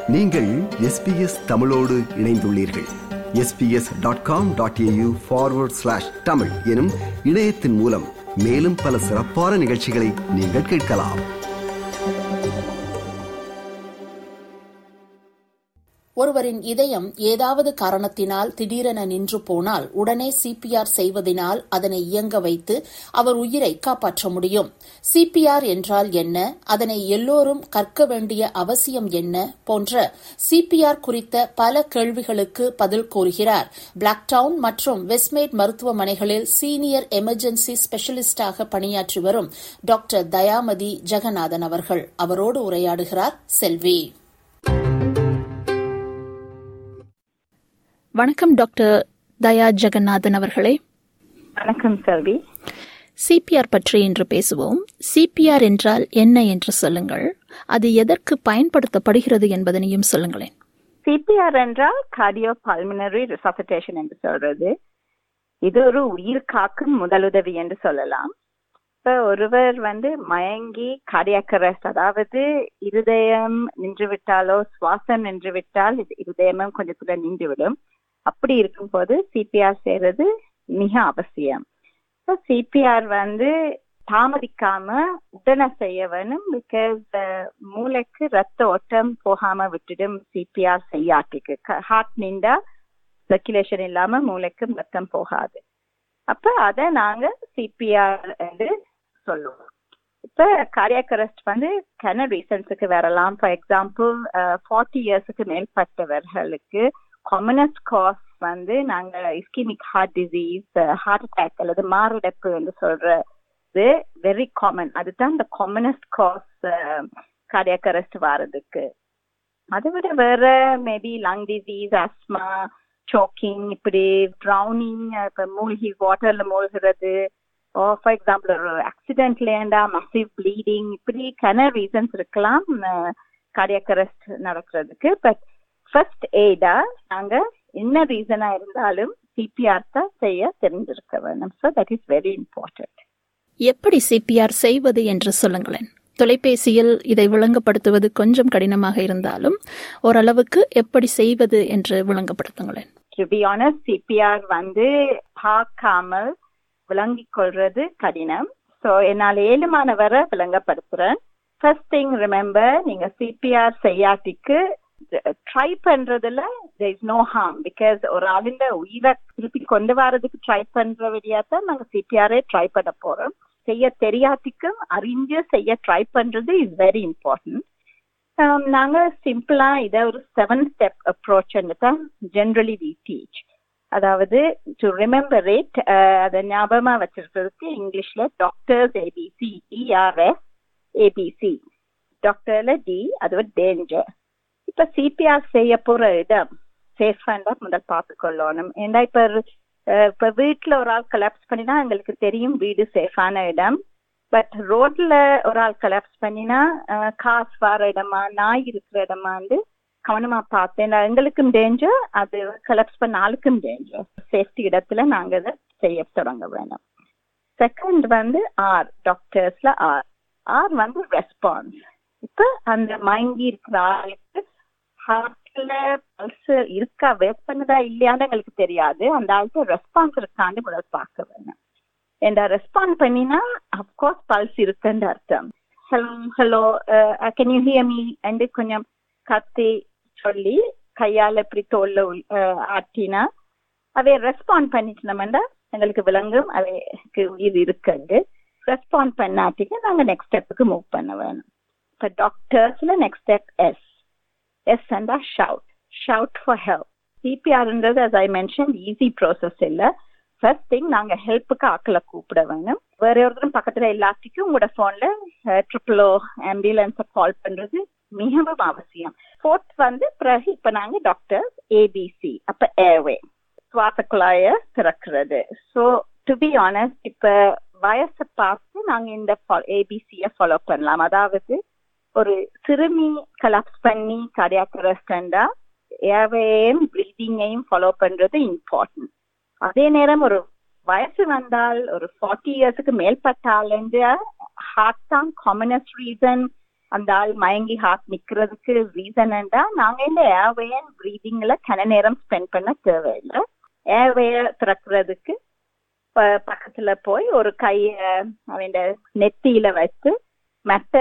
நீங்கள் எஸ்பிஎஸ் தமிழோடு இணைந்துள்ளீர்கள் SBS dot com dot AU forward slash Tamil எனும் இணையத்தின் மூலம் மேலும் பல சிறப்பான நிகழ்ச்சிகளை நீங்கள் கேட்கலாம் ஒருவரின் இதயம் ஏதாவது காரணத்தினால் திடீரென நின்று போனால் உடனே சிபிஆர் செய்வதனால் அதனை இயங்க வைத்து அவர் உயிரை காப்பாற்ற முடியும் சிபிஆர் என்றால் என்ன அதனை எல்லோரும் கற்க வேண்டிய அவசியம் என்ன போன்ற சிபிஆர் குறித்த பல கேள்விகளுக்கு பதில் கூறுகிறார் பிளாக்டவுன் மற்றும் வெஸ்ட்மேட் மருத்துவமனைகளில் சீனியர் எமர்ஜென்சி ஸ்பெஷலிஸ்டாக பணியாற்றி வரும் டாக்டர் தயாமதி ஜெகநாதன் அவர்கள் அவரோடு உரையாடுகிறார் செல்வி வணக்கம் டாக்டர் தயா ஜெகநாதன் அவர்களே வணக்கம் செல்வி சிபிஆர் பற்றி இன்று பேசுவோம் சிபிஆர் என்றால் என்ன என்று சொல்லுங்கள் அது எதற்கு பயன்படுத்தப்படுகிறது என்பதனையும் சொல்லுங்களேன் சிபிஆர் என்றால் கார்டியோ பல்மினரி ரிசசிட்டேஷன் என்று சொல்றது இது ஒரு உயிர் காக்கும் முதலுதவி என்று சொல்லலாம் இப்ப ஒருவர் வந்து மயங்கி கார்டியாக் அரெஸ்ட் அதாவது இருதயம் நின்று விட்டாலோ சுவாசம் நின்று விட்டால் இருதயமும் கொஞ்சத்துல நின்றுவிடும் அப்படி இருக்கும்போது சிபிஆர் செய்யறது மிக அவசியம் சிபிஆர் வந்து தாமதிக்காம உடனே செய்ய வேணும் பிகாஸ் மூளைக்கு ரத்த ஓட்டம் போகாம விட்டுடும் சிபிஆர் செய்யாட்டிக்கு ஹார்ட் நின்றா சர்க்குலேஷன் இல்லாம மூளைக்கு ரத்தம் போகாது அப்ப அத நாங்க சிபிஆர் என்று சொல்லுவோம் இப்ப கார்டியாக் அரெஸ்ட் வந்து கன ரீசன்ஸுக்கு வரலாம் ஃபார் எக்ஸாம்பிள் ஃபார்ட்டி இயர்ஸுக்கு மேற்பட்டவர்களுக்கு காமனஸ்ட் காஸ் வந்து நாங்க ischemic heart disease heart attack அல்லது மாரடைப்பு என்று சொல்றது வெரி காமன் அதுதான் இந்த காமனஸ்ட் காஸ் கார்டியாக் அரெஸ்ட் வாரதுக்கு அதை விட வேற maybe lung disease asthma choking இப்படி ட்ரௌனிங் இப்ப மூழ்கி வாட்டர்ல மூழ்கிறது ஃபார் எக்ஸாம்பிள் ஒரு ஆக்சிடென்ட்லேண்டா மசிவ் ப்ளீடிங் இப்படி கன ரீசன்ஸ் இருக்கலாம் கார்டியாக் அரெஸ்ட் நடக்கிறதுக்கு பட் ஃபர்ஸ்ட் எய்டா நாங்க என்ன ரீசனா இருந்தாலும் சிபிஆர் தான் செய்ய தெரிஞ்சிருக்க வேணும் so that is very important எப்படி சிபிஆர் செய்வது என்று சொல்லுங்களேன் தொலைபேசியில் இதை விளங்கப்படுத்துவது கொஞ்சம் கடினமாக இருந்தாலும் ஓரளவுக்கு எப்படி செய்வது என்று விளங்கப்படுத்துங்களேன் டு பி ஆனஸ்ட் சிபிஆர் வந்து பார்க்காமல் விளங்கிக் கொள்றது கடினம் ஸோ என்னால் ஏழுமான வரை விளங்கப்படுத்துறேன் ஃபர்ஸ்ட் திங் ரிமெம்பர் நீங்க சிபிஆர் செய்யாட்டிக்கு ட்ரை பண்றதுல இஸ் நோ ஹார்ம் பிகாஸ் ஒரு ஆளுண்ட உயிரை திருப்பி கொண்டு வரதுக்கு ட்ரை பண்ற வழியா தான் நாங்க சிபிஆரே ட்ரை பண்ண போறோம் செய்ய தெரியாட்டிக்கும் அறிஞ்சு செய்ய ட்ரை பண்றது இஸ் வெரி இம்பார்ட்டன்ட் நாங்க சிம்பிளா இதை ஒரு செவன் ஸ்டெப் அப்ரோச் தான் ஜென்ரலி வி டீச் அதாவது டு ரிமெம்பர் இட் அதை ஞாபகமா வச்சிருக்கிறதுக்கு இங்கிலீஷ்ல டாக்டர்ஸ் ஏபிசி இஆர்எஸ் ஏபிசி டாக்டர்ல டி அது டேஞ்சர் இப்ப சிபிஆர் செய்ய போற இடம் சேஃபாண்டா முதல் பார்த்துக்கொள்ளணும் ஏன்னா இப்ப இப்ப வீட்டுல ஒரு ஆள் கலாப்ஸ் பண்ணினா எங்களுக்கு தெரியும் வீடு சேஃபான இடம் பட் ரோட்ல ஒரு ஆள் கலாப்ஸ் பண்ணினா காசு வர இடமா நாய் இருக்கிற இடமாண்டு கவனமா பார்த்தேன் எங்களுக்கும் டேஞ்சர் அது கலெக்ட் பண்ண ஆளுக்கும் டேஞ்சர் சேஃப்டி இடத்துல நாங்க இதை செய்ய தொடங்க வேணும் செகண்ட் வந்து ஆர் டாக்டர்ஸ்ல ஆர் ஆர் வந்து ரெஸ்பான்ஸ் இப்ப அந்த மயங்கி இருக்கிற ஆளுக்கு ஹார்ட்ல பல்ஸ் இருக்கா வேஸ்ட் பண்ணதா இல்லையான்னு எங்களுக்கு தெரியாது அந்த ஆளுக்கு ரெஸ்பான்ஸ் இருக்கான்னு முதல் பார்க்க வேணும் என்ன ரெஸ்பாண்ட் பண்ணினா அப்கோர்ஸ் பல்ஸ் இருக்குன்னு அர்த்தம் hello hello can you hear me and கொஞ்சம் கத்தி சொல்லி கையால இப்படி தோல்ல ஆட்டினா அவை ரெஸ்பாண்ட் பண்ணிட்டோம்னா எங்களுக்கு விளங்கும் அவைக்கு உயிர் இருக்குண்டு ரெஸ்பாண்ட் பண்ணாட்டிக்கு நாங்க நெக்ஸ்ட் ஸ்டெப்புக்கு மூவ் பண்ண வேணும் இப்ப டாக்டர்ஸ்ல நெக்ஸ்ட் ஸ்டெப் எஸ் எஸ் அண்டா ஷவுட் ஷவுட் ஃபார் ஹெல்ப் சிபிஆர்ன்றது as I mention easy process இல்ல ஃபர்ஸ்ட் திங் நாங்க ஹெல்ப்புக்கு ஆக்களை கூப்பிட வேணும் வேற ஒருத்தரும் பக்கத்துல எல்லாத்துக்கும் உங்களோட போன்ல ட்ரிபிளோ ஆம்புலன்ஸை கால் பண்றது மிகவும் அவசியம் ஃபோர்த் வந்து பிறகு இப்ப நாங்க டாக்டர் ஏபிசி அப்ப ஏர்வே சுவாச குழாய திறக்கிறது ஸோ டு பி ஆனஸ்ட் இப்ப வயசை பார்த்து நாங்க இந்த ஏபிசிய ஃபாலோ பண்ணலாம் அதாவது ஒரு சிறுமி கலாப்ஸ் பண்ணி கார்டியாக் அரெஸ்டண்டா ஏர்வேயும் ப்ரீதிங்கையும் ஃபாலோ பண்றது இம்பார்ட்டன்ட் அதே நேரம் ஒரு வயசு வந்தால் ஒரு ஃபார்ட்டி இயர்ஸுக்கு மேற்பட்டால் ஹார்ட் தான் காமனஸ்ட் ரீசன் அந்த ஆள் மயங்கி ஹார்ட் நிக்கிறதுக்கு ரீசன் என்றா நாங்க இந்த ஏர்வே அண்ட் பிரீதிங்ல கன நேரம் ஸ்பெண்ட் பண்ண தேவையில்லை ஏர்வேய திறக்கிறதுக்கு ப- பக்கத்துல போய் ஒரு கைய அவன் நெத்தியில வச்சு மற்ற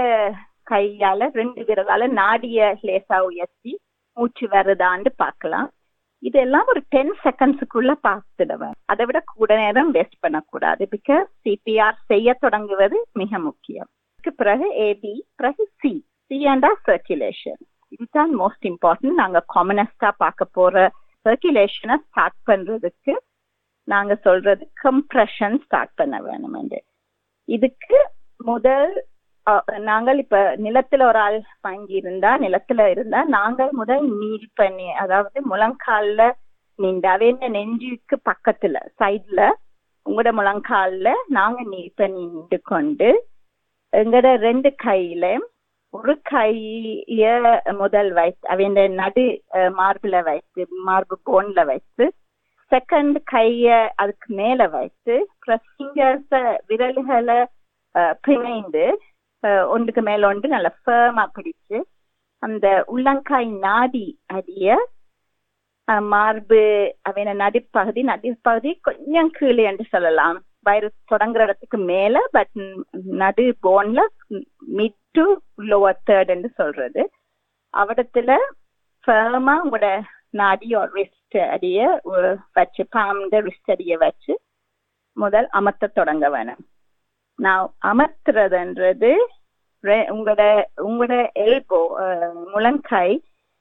கையால ரெண்டு விரலால நாடிய லேசா உயர்த்தி மூச்சு வருதான்னு பார்க்கலாம் இதெல்லாம் ஒரு டென் செகண்ட்ஸுக்குள்ள பார்த்துடுவேன் அதை விட கூட நேரம் வேஸ்ட் பண்ணக்கூடாது பிகாஸ் சிபிஆர் செய்ய தொடங்குவது மிக முக்கியம் இதுக்கு பிறகு ஏபி பிறகு சி சி அண்டா சர்க்குலேஷன் இதுதான் மோஸ்ட் இம்பார்ட்டன்ட் நாங்க காமனஸ்டா பார்க்க போற சர்க்குலேஷனை ஸ்டார்ட் பண்றதுக்கு நாங்க சொல்றது கம்ப்ரெஷன் ஸ்டார்ட் பண்ண வேணும் இதுக்கு முதல் அஹ், நாங்கள் இப்ப நிலத்துல ஒரு ஆள் வாங்கி இருந்தா நிலத்துல இருந்தா நாங்கள் முதல் நீல் பண்ணி அதாவது முழங்கால்ல நின்று அவைய நெஞ்சுக்கு பக்கத்துல சைட்ல உங்களோட முழங்கால்ல நாங்க நீல் பண்ணி நின்று கொண்டு எங்கட ரெண்டு கையில ஒரு கைய முதல் வைத்து அவைய நடு அஹ், மார்புல வைத்து மார்பு போன்ல வைத்து செகண்ட் கைய அதுக்கு மேல வைத்து ஃபிங்கர்ஸ விரல்களை அஹ், பிணைந்து அஹ், ஒன்றுக்கு மேல ஒன்று நல்லா ஃபேமா பிடிச்சு அந்த உள்ளங்காய் நாடி அடிய அஹ், மார்பு அவன நடுப்பகுதி நடுப்பகுதி கொஞ்சம் கீழே என்று சொல்லலாம் வயிறு தொடங்குற இடத்துக்கு மேல பட் நடு போன்ல மிட் டு லோவர் தேர்ட் என்று சொல்றது அவடத்துல ஃபேமா உங்களோட நாடியோ ரிஸ்ட் அடிய ஒ- வச்சு பாம்ட ரிஸ்ட் அடிய வச்சு முதல் அமர்த்த தொடங்க வேணும் நான் அமர்த்துறதுன்றது ரெ- உங்களோட உங்களோட எல்போ முழங்கை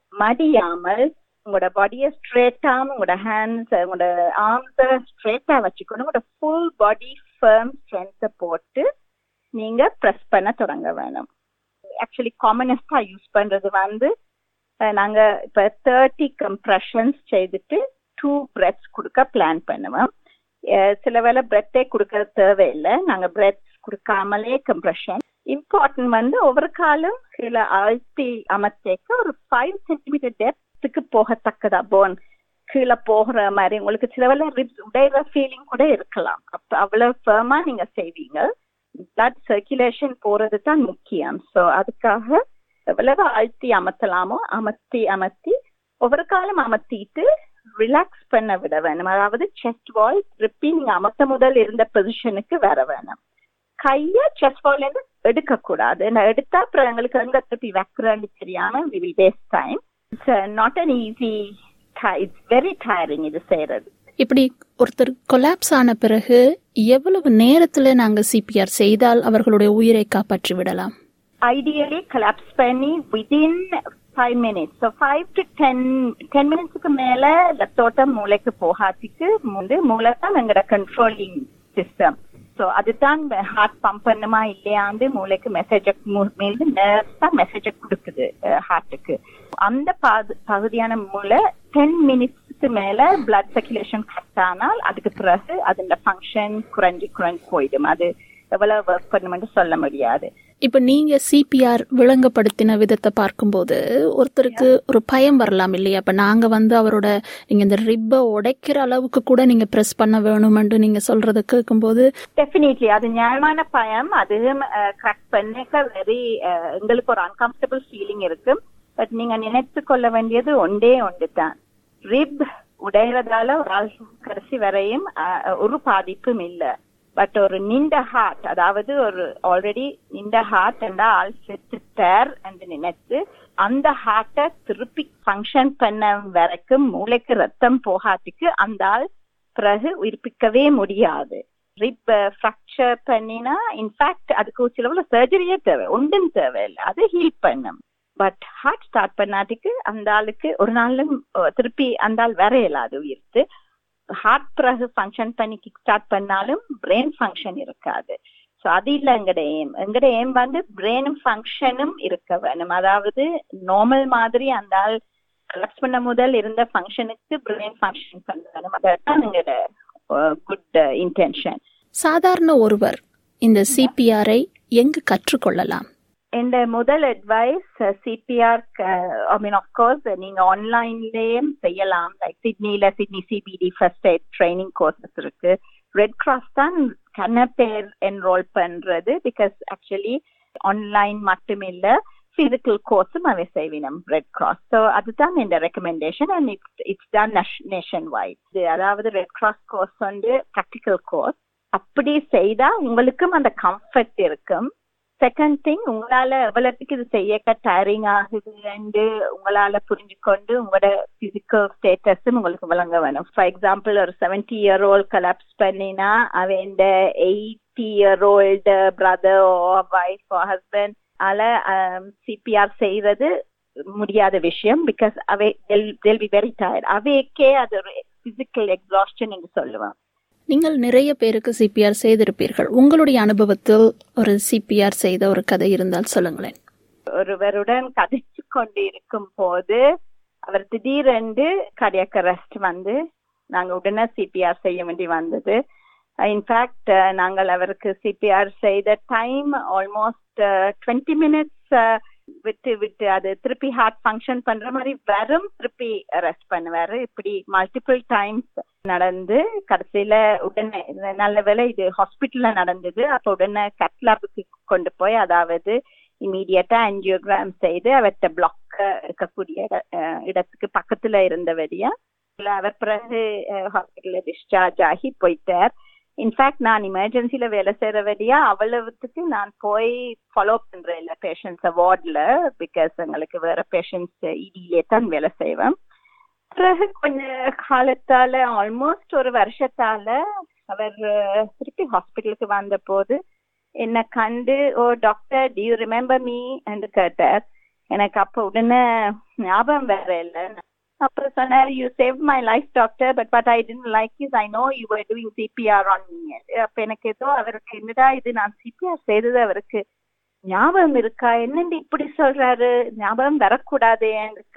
மடியாமல் உங்களோட பாடியை ஸ்ட்ரெயிட்டாம உங்களோட ஹேண்ட்ஸ் உங்களோட ஆர்ம்ஸை ஸ்ட்ரெயிட்டா வச்சுக்கணும் உங்களோட ஃபுல் பாடி ஃபர்ம் ஸ்ட்ரென்த்தை போட்டு நீங்க ப்ரெஸ் பண்ண தொடங்க வேணும் ஆக்சுவலி காமனஸ்டா யூஸ் பண்றது வந்து அஹ், நாங்க இப்ப தேர்ட்டி கம்ப்ரெஷன்ஸ் செய்துட்டு டூ பிரெத்ஸ் கொடுக்க பிளான் பண்ணுவோம் அஹ், சில வேளை பிரெத்தே கொடுக்க தேவையில்லை நாங்க பிரெத் கொடுக்காமலே கம்ப்ரெஷன் இம்பார்ட்டன்ட் வந்து ஒவ்வொரு காலம் கீழே அழுத்தி அமர்த்தேக்க ஒரு ஃபைவ் சென்டிமீட்டர் டெப்த்துக்கு போகத்தக்கதா போன் கீழே போகிற மாதிரி உங்களுக்கு சில வேளை ரிப்ஸ் உடையிற ஃபீலிங் கூட இருக்கலாம் அப்ப அவ்வளவு ஃபேமா நீங்க செய்வீங்க பிளட் சர்க்குலேஷன் போறது தான் முக்கியம் சோ அதுக்காக எவ்வளவு அழுத்தி அமர்த்தலாமோ அமர்த்தி அமர்த்தி ஒவ்வொரு காலம் அமர்த்திட்டு ரிலாக்ஸ் பண்ண விட வேணும் அதாவது செஸ்ட் வால் திருப்பி நீங்க அமர்த்த முதல் இருந்த பொசிஷனுக்கு வர வேணும் கைய செஸ்ட் வால்ல இருந்து எடுக்க கூடாது நான் எடுத்தா அப்புறம் எங்களுக்கு எங்க திருப்பி வைக்கிறேன்னு தெரியாம we will waste time it's not an easy it's very tiring இது செய்யறது இப்படி ஒருத்தர் கொலாப்ஸ் ஆன பிறகு எவ்வளவு நேரத்துல நாங்க சிபிஆர் செய்தால் அவர்களுடைய உயிரை காப்பாற்றி விடலாம் ஐடியலி கலாப்ஸ் பண்ணி within five minutes so five to ten ten மினிட்ஸுக்கு மேல ரத்தோட்டம் மூளைக்கு போகாட்டிக்கு வந்து மூளை தான் எங்களோட கண்ட்ரோலிங் சிஸ்டம் ஸோ அதுதான் ஹார்ட் பம்ப் பண்ணுமா இல்லையாண்டு மூளைக்கு மெசேஜ மீது நர்ஸ் தான் மெசேஜ கொடுக்குது ஹார்ட்டுக்கு அந்த பாது- பகுதியான மூளை டென் மினிட்ஸ்க்கு மேல பிளட் சர்க்குலேஷன் கட் ஆனால் அதுக்கு பிறகு அதோட ஃபங்க்ஷன் குறைஞ்சி குறைஞ்சி போயிடும் அது எவ்வளவு ஒர்க் பண்ணுமென்று சொல்ல முடியாது இப்ப நீங்க சிபிஆர் விளங்கப்படுத்தின விதத்தை பார்க்கும்போது ஒருத்தருக்கு ஒரு பயம் வரலாம் இல்லையா அப்ப நாங்க வந்து அவரோட நீங்க இந்த ரிப்ப உடைக்கிற அளவுக்கு கூட நீங்க பிரஸ் பண்ண வேணும்னு நீங்க சொல்றத கேட்கும்போது டெஃபினெட்லி அது நியாயமான பயம் அதுவும் கரெக்ட் பண்ணிக்க வெரி எங்களுக்கு ஒரு அன்கம்ஃபர்டபுள் ஃபீலிங் இருக்கு பட் நீங்க நினைத்து கொள்ள வேண்டியது ஒன்றே ஒன்று தான் ரிப் உடையறதால ஒரு ஆள் கடைசி வரையும் அஹ், ஒரு பாதிப்பும் இல்ல பட் ஒரு நின்ற ஹார்ட் அதாவது ஒரு ஆல்ரெடி நின்ற ஹார்ட் என்ற ஆள் செத்துட்டார் என்று நினைத்து அந்த ஹார்ட்டை திருப்பி ஃபங்க்ஷன் பண்ண வரைக்கும் மூளைக்கு ரத்தம் போகாதுக்கு அந்த ஆள் பிறகு உயிர்ப்பிக்கவே முடியாது ரிப் ஃப்ராக்சர் பண்ணினா இன்ஃபேக்ட் அதுக்கு சிலவுல சர்ஜரியே தேவை ஒன்றும் தேவையில்லை அது ஹீல் பண்ணும் பட் ஹார்ட் ஸ்டார்ட் பண்ணாட்டிக்கு அந்த ஆளுக்கு ஒரு நாளும் அஹ், திருப்பி அந்த ஆள் வர இயலாது உயிர்த்து ஹார்ட் பிறகு ஃபங்க்ஷன் பண்ணி கிக் ஸ்டார்ட் பண்ணாலும் பிரெயின் ஃபங்க்ஷன் இருக்காது ஸோ அது இல்ல எங்கட ஏம் எங்கட ஏம் வந்து பிரெயினும் ஃபங்க்ஷனும் இருக்க வேணும் அதாவது நார்மல் மாதிரி அந்த ஆள் கலெக்ட் பண்ண முதல் இருந்த ஃபங்க்ஷனுக்கு பிரெயின் ஃபங்க்ஷன் பண்ண வேணும் அதான் எங்கட குட் இன்டென்ஷன் சாதாரண ஒருவர் இந்த சிபிஆரை எங்கு கற்றுக்கொள்ளலாம் இந்த முதல் advice CPR I mean of course நீங்க ஆன்லைன்லயும் செய்யலாம் லைக் சிட்னில Sydney CBD first aid training courses இருக்கு ரெட் கிராஸ் தான் கன பேர் என்ரோல் பண்றது பிகாஸ் ஆக்சுவலி ஆன்லைன் மட்டும் இல்ல பிசிக்கல் கோர்ஸும் அவை செய்வினம் ரெட் கிராஸ் ஸோ அதுதான் இந்த recommendation and it's it's done nationwide அதாவது ரெட் கிராஸ் கோர்ஸ் வந்து ப்ராக்டிக்கல் கோர்ஸ் அப்படி செய்தா உங்களுக்கும் அந்த கம்ஃபர்ட் இருக்கும் செகண்ட் திங் உங்களால எவ்வளவுக்கு இது செய்ய டயரிங் ஆகுதுன்னு உங்களால புரிஞ்சுக்கொண்டு உங்களோட பிசிக்கல் ஸ்டேட்டஸும் உங்களுக்கு விளங்க வேணும் ஃபார் எக்ஸாம்பிள் ஒரு செவன்டி இயர் ஓல்ட் கலாப்ஸ் பண்ணினா அவன் eighty year old brother wife husband அல சிபிஆர் செய்யறது முடியாத விஷயம் பிகாஸ் அவை தெல் பி வெரி டயர்ட் அவைக்கே அது ஒரு பிசிக்கல் எக்ஸாஸ்டன் என்று சொல்லுவேன் நீங்கள் நிறைய பேருக்கு சிபிஆர் செய்திருப்பீர்கள் உங்களுடைய அனுபவத்தில் ஒரு சிபிஆர் செய்த ஒரு கதை இருந்தால் சொல்லுங்களேன் ஒருவருடன் கதைச்சு கொண்டு இருக்கும் போது அவர் திடீரென்று கடியாக் அரெஸ்ட் வந்து நாங்க உடனே சிபிஆர் செய்ய வேண்டி வந்தது இன்ஃபேக்ட் நாங்கள் அவருக்கு சிபிஆர் செய்த டைம் ஆல்மோஸ்ட் டுவெண்ட்டி மினிட்ஸ் விட்டு விட்டு அது திருப்பி ஹார்ட் ஃபங்க்ஷன் பண்ற மாதிரி வெறும் திருப்பி அரெஸ்ட் பண்ணுவாரு இப்படி மல்டிபிள் டைம்ஸ் நடந்து கடைசியில உடனே நல்ல வேலை இது ஹாஸ்பிட்டல்ல நடந்தது அப்ப உடனே கட்லாபுக்கு கொண்டு போய் அதாவது இமீடியட்டா ஆன்ஜியோகிராம் செய்து அவர்கிட்ட பிளாக் இருக்கக்கூடிய இடத்துக்கு பக்கத்துல இருந்தவரையா அவர் பிறகு ஹாஸ்பிட்டல்ல டிஸ்சார்ஜ் ஆகி போயிட்டார் இன்ஃபேக்ட் நான் எமர்ஜென்சில வேலை செய்யற வழியா அவ்வளவுத்துக்கு நான் போய் ஃபாலோ பண்றேன் இல்ல பேஷண்ட்ஸ் வார்ட்ல பிகாஸ் எங்களுக்கு வேற பேஷண்ட்ஸ் இடியிலே தான் வேலை செய்வேன் பிறகு கொஞ்ச காலத்தால ஆல்மோஸ்ட் ஒரு வருஷத்தால அவர் திருப்பி ஹாஸ்பிட்டலுக்கு வந்த போது என்ன கண்டு oh doctor do you remember me என்று கேட்டார் எனக்கு அப்ப உடனே ஞாபகம் வேற இல்லை அப்ப சொன்னார் you save my life doctor but but I didn't like is I know you are doing CPR on me அப்ப எனக்கு ஏதோ அவருக்கு என்னடா இது நான் சிபிஆர் செய்தது அவருக்கு ஞாபகம் இருக்கா என்னண்டு இப்படி சொல்றாரு ஞாபகம் வரக்கூடாதே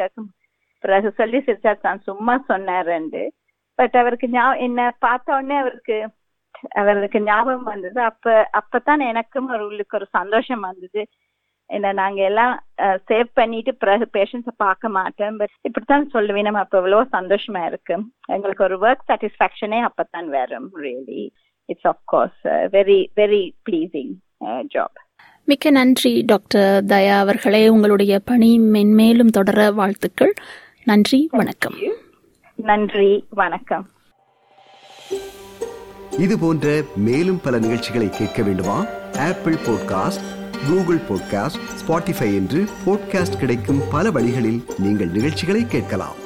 பிறகு சொல்லி சிரிச்சார் நான் சும்மா சொன்னாருண்டு பட் அவருக்கு என்ன பார்த்த உடனே அவருக்கு அவருக்கு ஞாபகம் வந்தது அப்ப அப்பதான் எனக்கும் ஒரு உள்ளுக்கு ஒரு சந்தோஷம் வந்தது என்ன நாங்க எல்லாம் சேவ் பண்ணிட்டு பிறகு பேஷண்ட்ஸை பார்க்க மாட்டோம் பட் இப்படித்தான் சொல்லுவேன் நம்ம அப்ப எவ்வளவு சந்தோஷமா இருக்கு எங்களுக்கு ஒரு ஒர்க் சாட்டிஸ்பாக்சனே அப்பதான் வரும் really it's of course very very pleasing job மிக்க நன்றி டாக்டர் தயா அவர்களே உங்களுடைய பணி மென்மேலும் தொடர வாழ்த்துக்கள் நன்றி வணக்கம் நன்றி வணக்கம் இது போன்ற மேலும் பல நிகழ்ச்சிகளை கேட்க வேண்டுமா Apple podcast Google podcast Spotify என்று பாட்காஸ்ட் கிடைக்கும் பல வழிகளில் நீங்கள் நிகழ்ச்சிகளை கேட்கலாம்